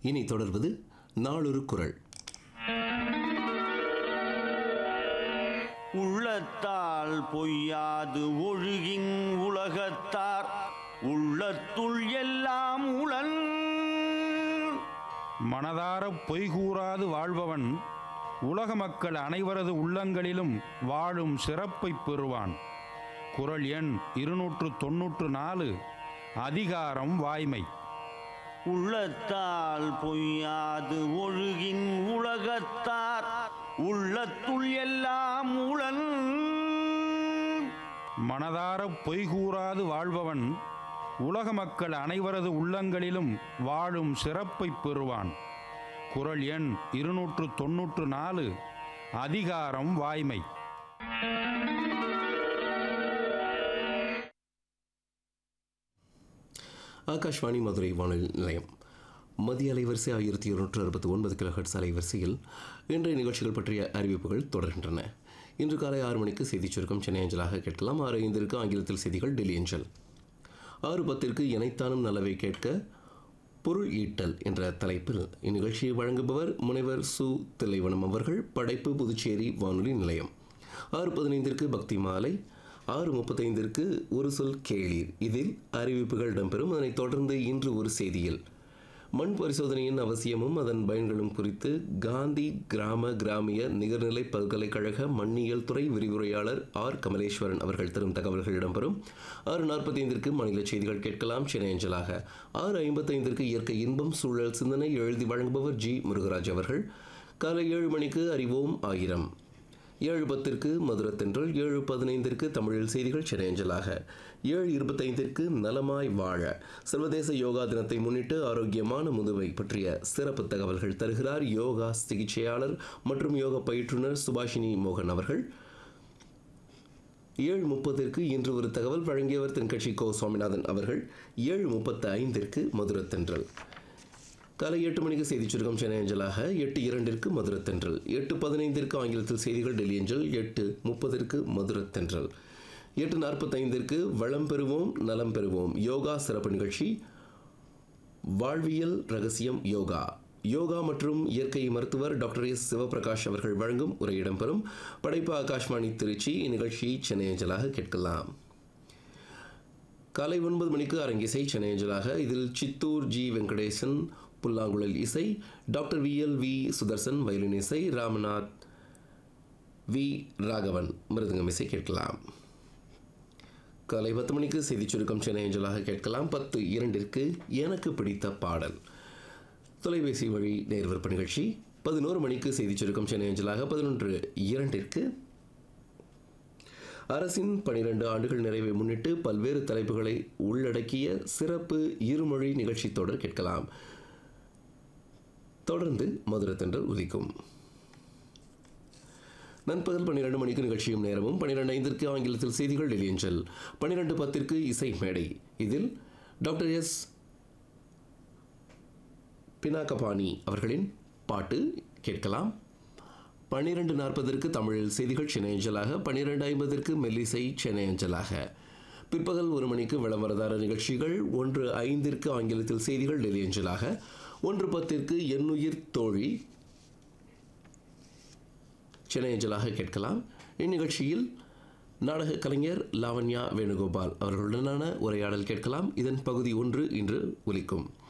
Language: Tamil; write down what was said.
இனி தொடர்வது நாளொரு குரல் உள்ளத்தால் பொய்யாது ஒழுகின் உலகத்தார் உள்ளத்துள் எல்லாம் உளன் மனதாரப் பொய் கூறாது வாழ்பவன் உலக மக்கள் அனைவரது உள்ளங்களிலும் வாழும் சிறப்பைப் பெறுவான் குறள் எண் இருநூற்று தொன்னூற்று நாலு அதிகாரம் வாய்மை உள்ளத்தால் பொய்யாது ஒழுகின் உலகத்தார் உள்ளத்துள் எல்லாம் உளன் மனதாரப் பொய் கூறாது வாழ்பவன் உலக மக்கள் அனைவரது உள்ளங்களிலும் வாழும் சிறப்பைப் பெறுவான் குறள் எண் இருநூற்று தொன்னூற்று நாலு அதிகாரம் வாய்மை ஆகாஷ்வாணி மதுரை வானொலி நிலையம் மத்திய அலைவரிசை ஆயிரத்தி இருநூற்று அறுபத்தி ஒன்பது கிலோஹெட்ஸ் அலைவரிசையில் இன்றைய நிகழ்ச்சிகள் பற்றிய அறிவிப்புகள் தொடர்கின்றன இன்று காலை ஆறு மணிக்கு செய்திச் சுருக்கம் சென்னை அஞ்சலாக கேட்கலாம் ஆறு ஐந்திற்கு ஆங்கிலத்தில் செய்திகள் டெல்லி அஞ்சல் ஆறு பத்திற்கு இணைத்தானும் நல்லவை கேட்க பொருள் ஈட்டல் என்ற தலைப்பில் இந்நிகழ்ச்சியை வழங்குபவர் முனைவர் சு தில்லைவனம் அவர்கள் படைப்பு புதுச்சேரி வானொலி நிலையம் ஆறு பதினைந்திற்கு பக்தி மாலை ஆறு முப்பத்தைந்திற்கு ஒரு சொல் கேளீர் இதில் அறிவிப்புகள் இடம்பெறும் அதனைத் தொடர்ந்து இன்று ஒரு செய்தியில் மண் பரிசோதனையின் அவசியமும் அதன் பயன்களும் குறித்து காந்தி கிராம கிராமிய நிகர்நிலை பல்கலைக்கழக மண்ணியல் துறை விரிவுரையாளர் ஆர் கமலேஸ்வரன் அவர்கள் தரும் தகவல்கள் இடம்பெறும் ஆறு நாற்பத்தைந்திற்கு மாநில செய்திகள் கேட்கலாம் சென்னை அஞ்சலாக ஆறு ஐம்பத்தைந்திற்கு இயற்கை இன்பம் சூழல் சிந்தனை எழுதி வழங்குபவர் ஜி முருகராஜ் அவர்கள் காலை ஏழு மணிக்கு அறிவோம் ஆயிரம் ஏழு பத்திற்கு மதுரத்தென்றல் ஏழு பதினைந்திற்கு தமிழில் செய்திகள் சென்னை அஞ்சலாக ஏழு இருபத்தைந்திற்கு நலமாய் வாழ சர்வதேச யோகா தினத்தை முன்னிட்டு ஆரோக்கியமான முதுமை பற்றிய சிறப்பு தகவல்கள் தருகிறார் யோகா சிகிச்சையாளர் மற்றும் யோக பயிற்றுனர் சுபாஷினி மோகன் அவர்கள் ஏழு முப்பதிற்கு இன்று ஒரு தகவல் வழங்கியவர் தென்கட்சி கோ சுவாமிநாதன் அவர்கள் ஏழு முப்பத்து ஐந்திற்கு மதுரத்தென்றல் காலை எட்டு மணிக்கு செய்திச் சுருக்கம் சென்னை அஞ்சலாக எட்டு இரண்டிற்கு மதுரத்தென்றல் எட்டு பதினைந்திற்கு ஆங்கிலத்தில் செய்திகள் டெல்லி அஞ்சல் எட்டு முப்பதிற்கு மதுரத்தென்றல் எட்டு நாற்பத்தைந்திற்கு வளம் பெறுவோம் நலம் பெறுவோம் யோகா சிறப்பு நிகழ்ச்சி வாழ்வியல் ரகசியம் யோகா யோகா மற்றும் இயற்கை மருத்துவர் டாக்டர் எஸ் சிவபிரகாஷ் அவர்கள் வழங்கும் உரை இடம்பெறும் படைப்பு ஆகாஷ்வாணி திருச்சி இந்நிகழ்ச்சியை சென்னை அஞ்சலாக கேட்கலாம் காலை ஒன்பது மணிக்கு அரங்கிசை சென்னை அஞ்சலாக இதில் சித்தூர் ஜி வெங்கடேசன் புல்லாங்குழல் இசை doctor V L V Sudarsan violin இசை ராமநாத் வி ராகவன் மிருதங்கம் இசை கேட்கலாம் காலை பத்து மணிக்கு செய்திச் சுருக்கம் சென்னை அஞ்சலாக கேட்கலாம் பத்து இரண்டிற்கு எனக்கு பிடித்த பாடல் தொலைபேசி வழி நேர்விற்ப நிகழ்ச்சி பதினோரு மணிக்கு செய்திச் சுருக்கம் சென்னை அஞ்சலாக பதினொன்று இரண்டிற்கு அரசின் பனிரெண்டு ஆண்டுகள் நிறைவை முன்னிட்டு பல்வேறு தலைப்புகளை உள்ளடக்கிய சிறப்பு இருமொழி நிகழ்ச்சி தொடர் கேட்கலாம் தொடர்ந்து மதுரத்தென்றல் உதிக்கும் நண்பகல் பன்னிரண்டு மணிக்கு நிகழ்ச்சியும் நேரமும் பன்னிரெண்டு ஐந்திற்கு ஆங்கிலத்தில் செய்திகள் டெலியஞ்சல் பன்னிரெண்டு பத்திற்கு இசை மேடை இதில் டாக்டர் எஸ் பினாகபாணி அவர்களின் பாட்டு கேட்கலாம் பன்னிரெண்டு நாற்பதற்கு தமிழில் செய்திகள் சென்னை அஞ்சலாக பன்னிரெண்டு ஐம்பதற்கு மெல்லிசை சென்னை அஞ்சலாக பிற்பகல் ஒரு மணிக்கு விளம்பரதார நிகழ்ச்சிகள் ஒன்று ஐந்திற்கு ஆங்கிலத்தில் செய்திகள் டெல்லி அஞ்சலாக ஒன்று பத்திற்கு எண்ணுயிர் தோழி சென்னை அஞ்சலாக கேட்கலாம் இந்நிகழ்ச்சியில் நாடக கலைஞர் லாவண்யா வேணுகோபால் அவர்களுடனான உரையாடல் கேட்கலாம் இதன் பகுதி ஒன்று இன்று ஒலிக்கும்